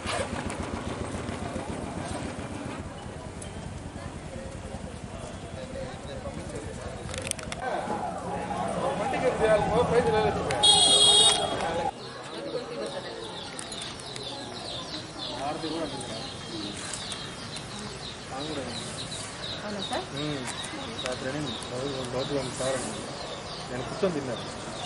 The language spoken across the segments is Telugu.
అవునా సార్ రాత్రి లోపల సార్ నేను కూర్చొని తిన్నాను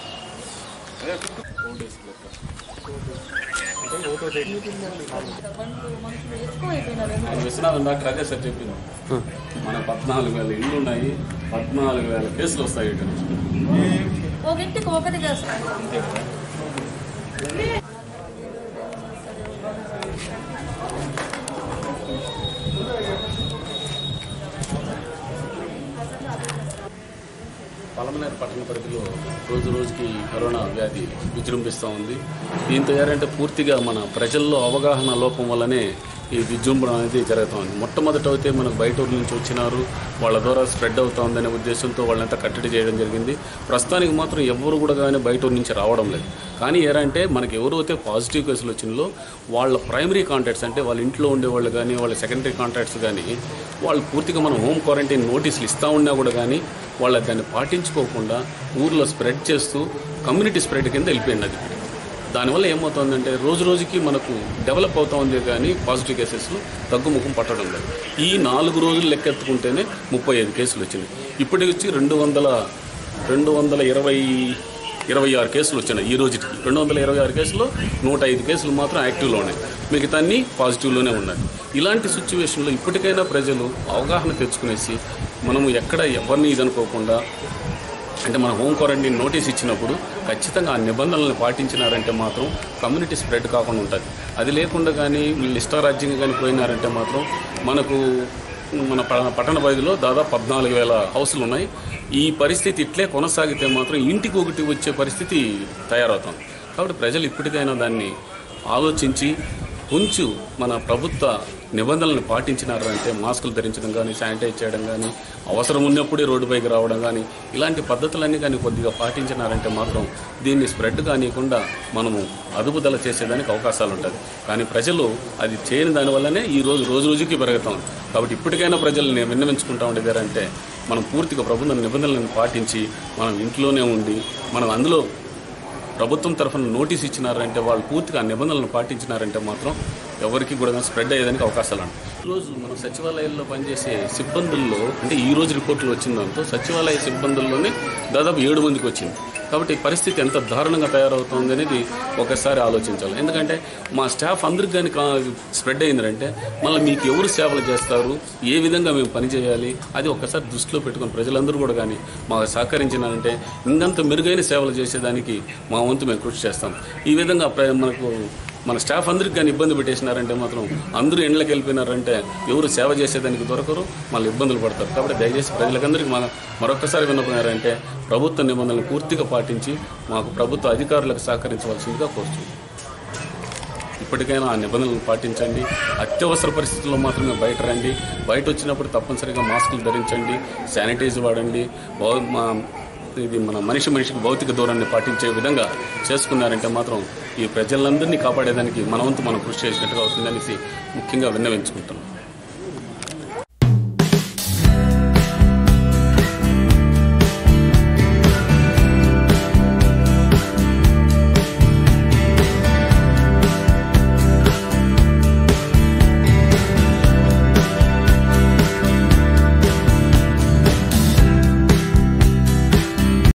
బండ్లు మనుషులు ఎక్కువ అయిపోయినారు ఆయన విశ్వనాథం డాక్టర్ అదే సార్ చెప్పింది మన పద్నాలుగు వేల ఇళ్ళు ఉన్నాయి పద్నాలుగు వేల కేసులు వస్తాయి ఇటు నుంచి. ఒక ఇంటికి ఒకటి చేస్తారు పలమనేరు పట్టణ పరిధిలో రోజు రోజుకి కరోనా వ్యాధి విజృంభిస్తూ ఉంది దీంతో ఏంటంటే పూర్తిగా మన ప్రజల్లో అవగాహన లోపం వల్లనే ఈ విజృంభణ అనేది జరుగుతుంది మొట్టమొదట అయితే మనకు బయట ఊరు నుంచి వచ్చినారు వాళ్ళ ద్వారా స్ప్రెడ్ అవుతా ఉందనే ఉద్దేశంతో వాళ్ళంతా కట్టడి చేయడం జరిగింది ప్రస్తుతానికి మాత్రం ఎవరు కూడా కానీ బయట ఊరు నుంచి రావడం లేదు కానీ ఏరంటే మనకి ఎవరు అయితే పాజిటివ్ కేసులు వచ్చిందో వాళ్ళ ప్రైమరీ కాంటాక్ట్స్ అంటే వాళ్ళ ఇంట్లో ఉండేవాళ్ళు కానీ వాళ్ళ సెకండరీ కాంటాక్ట్స్ కానీ వాళ్ళు పూర్తిగా మనం హోమ్ క్వారంటైన్ నోటీసులు ఇస్తూ ఉన్నా కూడా కానీ వాళ్ళ దాన్ని పాటించుకోకుండా ఊర్లో స్ప్రెడ్ చేస్తూ కమ్యూనిటీ స్ప్రెడ్ కింద వెళ్ళిపోయింది అది దానివల్ల ఏమవుతుందంటే రోజు రోజుకి మనకు డెవలప్ అవుతా ఉంది కానీ పాజిటివ్ కేసెస్ తగ్గుముఖం పట్టడం లేదు ఈ నాలుగు రోజులు లెక్కెత్తుకుంటేనే ముప్పై ఐదు కేసులు వచ్చినాయి ఇప్పటికి వచ్చి రెండు వందల రెండు వందల ఇరవై ఇరవై ఆరు కేసులు వచ్చినాయి ఈ రోజుకి రెండు వందల ఇరవై ఆరు కేసులు నూట ఐదు కేసులు మాత్రం యాక్టివ్లో ఉన్నాయి మిగతా అన్ని పాజిటివ్లోనే ఉన్నాయి ఇలాంటి సిచ్యువేషన్లో ఇప్పటికైనా ప్రజలు అవగాహన తెచ్చుకునేసి మనము ఎక్కడ ఎవరిని ఇదనుకోకుండా అంటే మన హోమ్ క్వారంటైన్ నోటీస్ ఇచ్చినప్పుడు ఖచ్చితంగా ఆ నిబంధనలను పాటించినారంటే మాత్రం కమ్యూనిటీ స్ప్రెడ్ కాకుండా ఉంటుంది అది లేకుండా కానీ వీళ్ళు ఇష్టారాజ్యంగా కానీ పోయినారంటే మాత్రం మనకు మన ప- పట్టణ పరిధిలో దాదాపు పద్నాలుగు వేల హౌసులు ఉన్నాయి ఈ పరిస్థితి ఇట్లే కొనసాగితే మాత్రం ఇంటికి ఒకటి వచ్చే పరిస్థితి తయారవుతుంది కాబట్టి ప్రజలు ఇప్పటికైనా దాన్ని ఆలోచించి కొంచెం మన ప్రభుత్వ నిబంధనలను పాటించినారంటే మాస్కులు ధరించడం కానీ శానిటైజ్ చేయడం కానీ అవసరం ఉన్నప్పుడే రోడ్డుపైకి రావడం కానీ ఇలాంటి పద్ధతులన్నీ కానీ కొద్దిగా పాటించినారంటే మాత్రం దీన్ని స్ప్రెడ్ కానియకుండా మనము అదుపుదల చేసేదానికి అవకాశాలు ఉంటుంది కానీ ప్రజలు అది చేయని దానివల్లనే ఈ రోజు రోజు రోజుకి పెరుగుతాం కాబట్టి ఇప్పటికైనా ప్రజలు నేను విన్నవించుకుంటా ఉండేదారంటే మనం పూర్తిగా ప్రభుత్వ నిబంధనలను పాటించి మనం ఇంట్లోనే ఉండి మనం అందులో ప్రభుత్వం తరఫున నోటీస్ ఇచ్చినారంటే వాళ్ళు పూర్తిగా ఆ నిబంధనలను పాటించినారంటే మాత్రం ఎవరికి కూడా స్ప్రెడ్ అయ్యేదానికి అవకాశాలు ఉన్నాయి ఈరోజు మన సచివాలయాల్లో పనిచేసే సిబ్బందుల్లో అంటే ఈ రోజు రిపోర్టులు వచ్చిన దాంతో సచివాలయ సిబ్బందుల్లోనే దాదాపు ఏడు మందికి వచ్చింది కాబట్టి ఈ పరిస్థితి ఎంత దారుణంగా తయారవుతుంది అనేది ఒకసారి ఆలోచించాలి ఎందుకంటే మా స్టాఫ్ అందరికి కానీ స్ప్రెడ్ అయిందంటే మళ్ళీ మీకు ఎవరు సేవలు చేస్తారు ఏ విధంగా మేము పనిచేయాలి అది ఒక్కసారి దృష్టిలో పెట్టుకుని ప్రజలందరూ కూడా కానీ మాకు సహకరించినారంటే ఇంకంత మెరుగైన సేవలు చేసేదానికి మా వంతు మేము కృషి చేస్తాం ఈ విధంగా ప్ర- మనకు మన స్టాఫ్ అందరికి కానీ ఇబ్బంది పెట్టేసినారంటే మాత్రం అందరూ ఎండ్లకి వెళ్ళిపోయినారంటే ఎవరు సేవ చేసేదానికి దొరకరు మళ్ళీ ఇబ్బందులు పడతారు కాబట్టి దయచేసి ప్రజలకందరికీ మన మరొకసారి విన్నపోయారంటే ప్రభుత్వ నిబంధనలు పూర్తిగా పాటించి మాకు ప్రభుత్వ అధికారులకు సహకరించవలసిందిగా కోరుతున్నాం ఇప్పటికైనా ఆ నిబంధనలు పాటించండి అత్యవసర పరిస్థితుల్లో మాత్రమే బయట రండి బయట వచ్చినప్పుడు తప్పనిసరిగా మాస్కులు ధరించండి శానిటైజ్ వాడండి భౌ- మా ఇది మన మనిషి మనిషికి భౌతిక దూరాన్ని పాటించే విధంగా చేసుకున్నారంటే మాత్రం ఈ ప్రజలందరినీ కాపాడేదానికి మన వంతు మనం కృషి చేసినట్టుగా అవుతుందనేసి ముఖ్యంగా విన్నవించుకుంటున్నాం